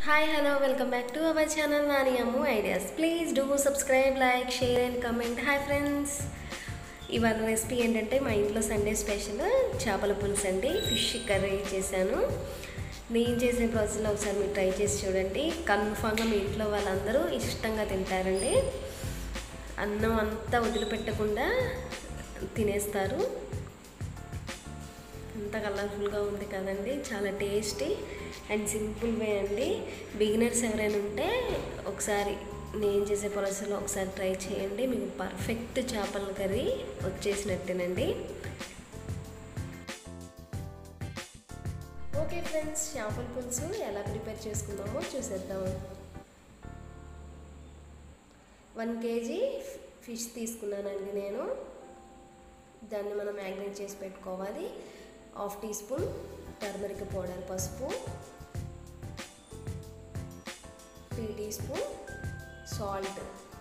hi hello welcome back to our channel Nani Ammu ideas please do subscribe like share and comment hi friends ఇవాళ recipe ఏంటంటే మా ఇంట్లో Sunday special చేపల పులుసు అండి ఫిష్ కర్రీ చేశాను నేను చేసిన ప్రాసెస్లో ఒకసారి మీరు ట్రై చేసి చూడండి కన్ఫామ్గా మీ ఇంట్లో వాళ్ళందరూ ఇష్టంగా తింటారండి అన్నం అంతా వదిలిపెట్టకుండా తినేస్తారు అంత కలర్ఫుల్గా ఉంది కదండి చాలా టేస్టీ అండ్ సింపుల్ వే అండి బిగినర్స్ ఎవరైనా ఉంటే ఒకసారి నేను చేసే ప్రాసెస్లో ఒకసారి ట్రై చేయండి మీకు పర్ఫెక్ట్ చేపల కర్రీ వచ్చేసినట్టేనండి ఓకే ఫ్రెండ్స్ చేపల పులుసు ఎలా ప్రిపేర్ చేసుకుందామో చూసేద్దాం వన్ కేజీ ఫిష్ తీసుకున్నానండి నేను దాన్ని మనం మ్యాగ్నేట్ చేసి పెట్టుకోవాలి half teaspoon turmeric powder పసుపు three teaspoon salt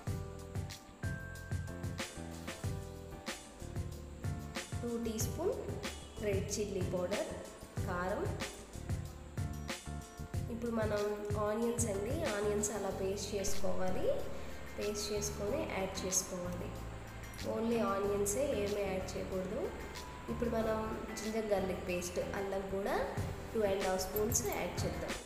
two teaspoon red chilli powder కారం ఇప్పుడు మనం ఆనియన్స్ అండి ఆనియన్స్ అలా పేస్ట్ చేసుకోవాలి పేస్ట్ చేసుకొని యాడ్ చేసుకోవాలి ఓన్లీ ఆనియన్సే ఏమీ యాడ్ చేయకూడదు ఇప్పుడు మనం జింజర్ గార్లిక్ పేస్ట్ అల్లం కూడా two and half spoons add చేద్దాం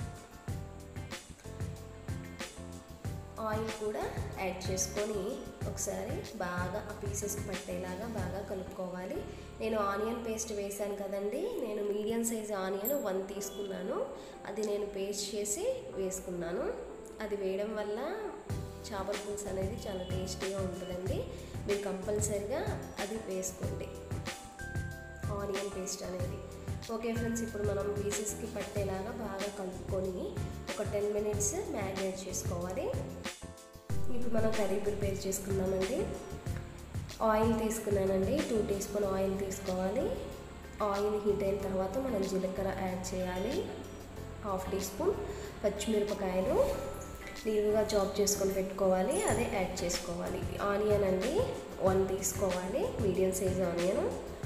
ఆయిల్ కూడా యాడ్ చేసుకొని ఒకసారి బాగా ఆ పీసెస్కి పట్టేలాగా బాగా కలుపుకోవాలి నేను ఆనియన్ పేస్ట్ వేసాను కదండి నేను మీడియం సైజ్ ఆనియన్ వన్ తీసుకున్నాను అది నేను పేస్ట్ చేసి వేసుకున్నాను అది వేయడం వల్ల చేపల పులుసు అనేది చాలా టేస్టీగా ఉంటుందండి మీరు కంపల్సరిగా అది వేసుకోండి ఆనియన్ పేస్ట్ అనేది ఓకే ఫ్రెండ్స్ ఇప్పుడు మనం పీసెస్కి పట్టేలాగా బాగా కలుపుకొని ఒక టెన్ మినిట్స్ మ్యారినేట్ చేసుకోవాలి ఇప్పుడు మనం కర్రీ ప్రిపేర్ చేసుకుందామండి ఆయిల్ తీసుకున్నానండి టూ టీ స్పూన్ ఆయిల్ తీసుకోవాలి ఆయిల్ హీట్ అయిన తర్వాత మనం జీలకర్ర యాడ్ చేయాలి హాఫ్ టీ స్పూన్ పచ్చిమిరపకాయలు నీరుగా చాప్ చేసుకొని పెట్టుకోవాలి అదే యాడ్ చేసుకోవాలి ఆనియన్ అండి వన్ తీసుకోవాలి medium size onion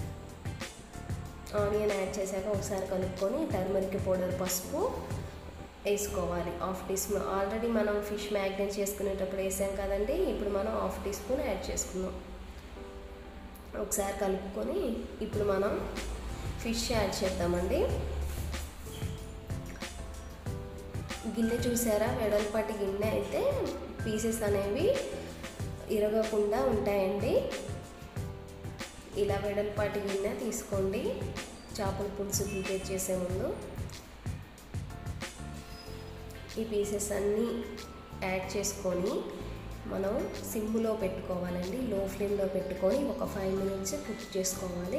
onion add చేశాక ఒకసారి కలుపుకొని టర్మరిక్ పౌడర్ పసుపు వేసుకోవాలి హాఫ్ టీ స్పూన్ ఆల్రెడీ మనం ఫిష్ మ్యాగ్నేట్ చేసుకునేటప్పుడు వేసాం కదండి ఇప్పుడు మనం హాఫ్ టీ స్పూన్ యాడ్ చేసుకుందాం ఒకసారి కలుపుకొని ఇప్పుడు మనం ఫిష్ యాడ్ చేద్దామండి గిన్నె చూసారా వెడల్పాటి గిన్నె అయితే పీసెస్ అనేవి ఇరగకుండా ఉంటాయండి ఇలా వెడల్పాటి గిన్నె తీసుకోండి చేపల పులుసు ప్రిపేర్ చేసే ముందు ఈ పీసెస్ అన్నీ యాడ్ చేసుకొని మనం సిమ్లో పెట్టుకోవాలండి లో ఫ్లేమ్లో పెట్టుకొని ఒక ఫైవ్ మినిట్స్ కుక్ చేసుకోవాలి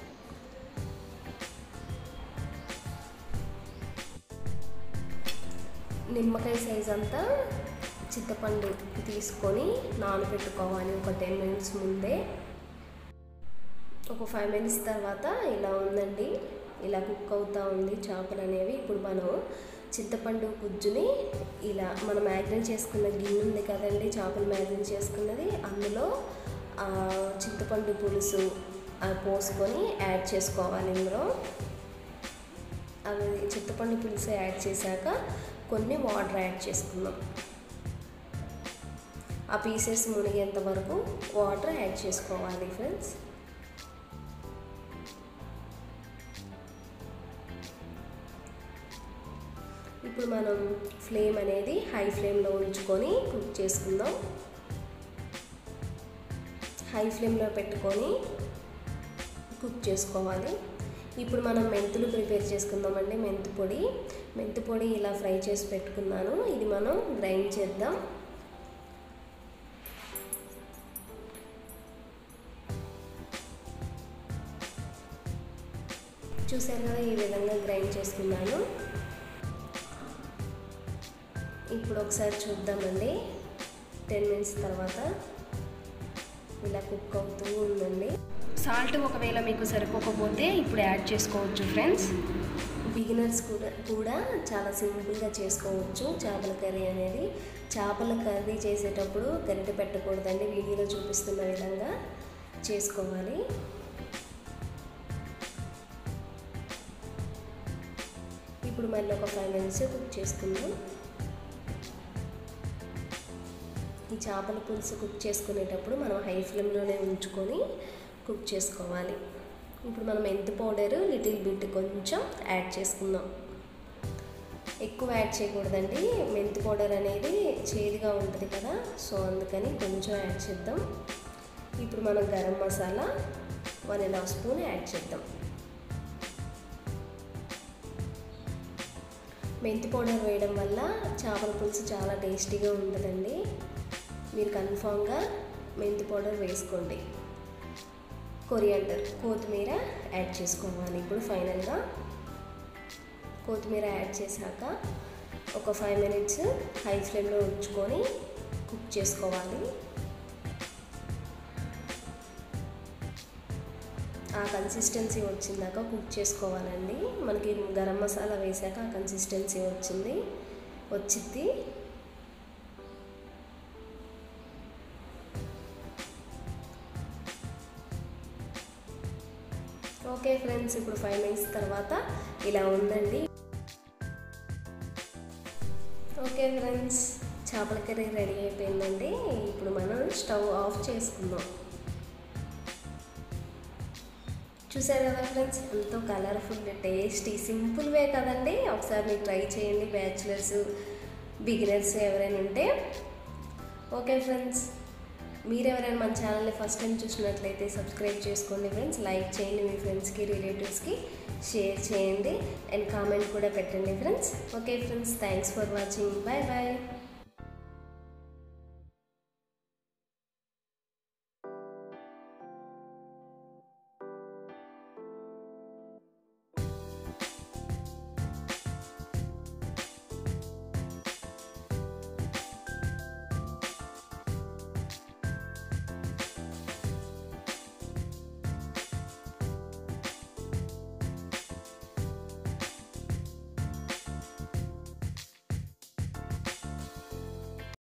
నిమ్మకాయ సైజ్ అంతా చింతపండు తీసుకొని నానబెట్టుకోవాలి ఒక టెన్ మినిట్స్ ముందే ఒక ఫైవ్ మినిట్స్ తర్వాత ఇలా ఉందండి ఇలా కుక్ అవుతూ ఉంది చేపలు అనేవి ఇప్పుడు మనం చింతపండు గుజ్జుని ఇలా మనం మ్యాగ్నేట్ చేసుకున్న గిన్నె ఉంది కదండి చేపలు మ్యాగ్నేట్ చేసుకున్నది అందులో చింతపండు పులుసు పోసుకొని యాడ్ చేసుకోవాలి ఇందులో అవి చింతపండు పులుసు యాడ్ చేశాక కొన్ని వాటర్ యాడ్ చేసుకుందాం ఆ పీసెస్ మునిగేంత వరకు వాటర్ యాడ్ చేసుకోవాలి ఫ్రెండ్స్ ఇప్పుడు మనం ఫ్లేమ్ అనేది హై ఫ్లేమ్లో ఉంచుకొని కుక్ చేసుకుందాం హై ఫ్లేమ్లో పెట్టుకొని కుక్ చేసుకోవాలి ఇప్పుడు మనం మెంతులు ప్రిపేర్ చేసుకుందామండి మెంతు పొడి మెంతు పొడి ఇలా ఫ్రై చేసి పెట్టుకున్నాను ఇది మనం గ్రైండ్ చేద్దాం చూసారు కదా ఈ విధంగా గ్రైండ్ చేసుకున్నాను ఇప్పుడు ఒకసారి చూద్దామండి టెన్ మినిట్స్ తర్వాత ఇలా కుక్ అవుతూ ఉందండి సాల్ట్ ఒకవేళ మీకు సరిపోకపోతే ఇప్పుడు యాడ్ చేసుకోవచ్చు ఫ్రెండ్స్ బిగినర్స్ కూడా కూడా చాలా సింపుల్గా చేసుకోవచ్చు చేపల కర్రీ అనేది చేపల కర్రీ చేసేటప్పుడు గరిటె పెట్టకూడదండి వీడియోలో చూపిస్తున్న విధంగా చేసుకోవాలి ఇప్పుడు మళ్ళీ ఒక ఫైవ్ మినిట్స్ కుక్ చేసుకుందాం ఈ చేపల పులుసు కుక్ చేసుకునేటప్పుడు మనం హై ఫ్లేమ్లోనే ఉంచుకొని కుక్ చేసుకోవాలి ఇప్పుడు మనం మెంతి పౌడర్ లిటిల్ బిట్ కొంచెం యాడ్ చేసుకుందాం ఎక్కువ యాడ్ చేయకూడదండి మెంతి పౌడర్ అనేది చేదుగా ఉంటుంది కదా సో అందుకని కొంచెం యాడ్ చేద్దాం ఇప్పుడు మనం garam masala one and half spoon add చేద్దాం మెంతి పౌడర్ వేయడం వల్ల చేపల పులుసు చాలా టేస్టీగా ఉంటుందండి మీరు కన్ఫామ్గా మెంతి పౌడర్ వేసుకోండి కొరియాండర్ కొత్తిమీర యాడ్ చేసుకోవాలి ఇప్పుడు ఫైనల్గా కొత్తిమీర యాడ్ చేశాక ఒక ఫైవ్ మినిట్స్ హై ఫ్లేమ్లో ఉంచుకొని కుక్ చేసుకోవాలి ఆ కన్సిస్టెన్సీ వచ్చిందాక కుక్ చేసుకోవాలండి మనకి గరం మసాలా వేసాక ఆ కన్సిస్టెన్సీ వచ్చింది వచ్చింది ఓకే ఫ్రెండ్స్ ఇప్పుడు ఫైవ్ మినిట్స్ తర్వాత ఇలా ఉందండి ఓకే ఫ్రెండ్స్ చేపల కర్రీ రెడీ అయిపోయిందండి ఇప్పుడు మనం స్టవ్ ఆఫ్ చేసుకుందాం చూసారు కదా ఫ్రెండ్స్ ఎంతో కలర్ఫుల్ టేస్టీ సింపుల్ వే కదండి ఒకసారి మీరు ట్రై చేయండి బ్యాచులర్స్ బిగినర్స్ ఎవరైనా ఉంటే ఓకే ఫ్రెండ్స్ మీరు ఎవరైనా మన ఛానల్ని ఫస్ట్ టైం చూసినట్లయితే సబ్స్క్రైబ్ చేసుకోండి ఫ్రెండ్స్ లైక్ చేయండి మీ ఫ్రెండ్స్కి రిలేటివ్స్కి షేర్ చేయండి అండ్ కామెంట్ కూడా పెట్టండి friends okay friends thanks for watching bye bye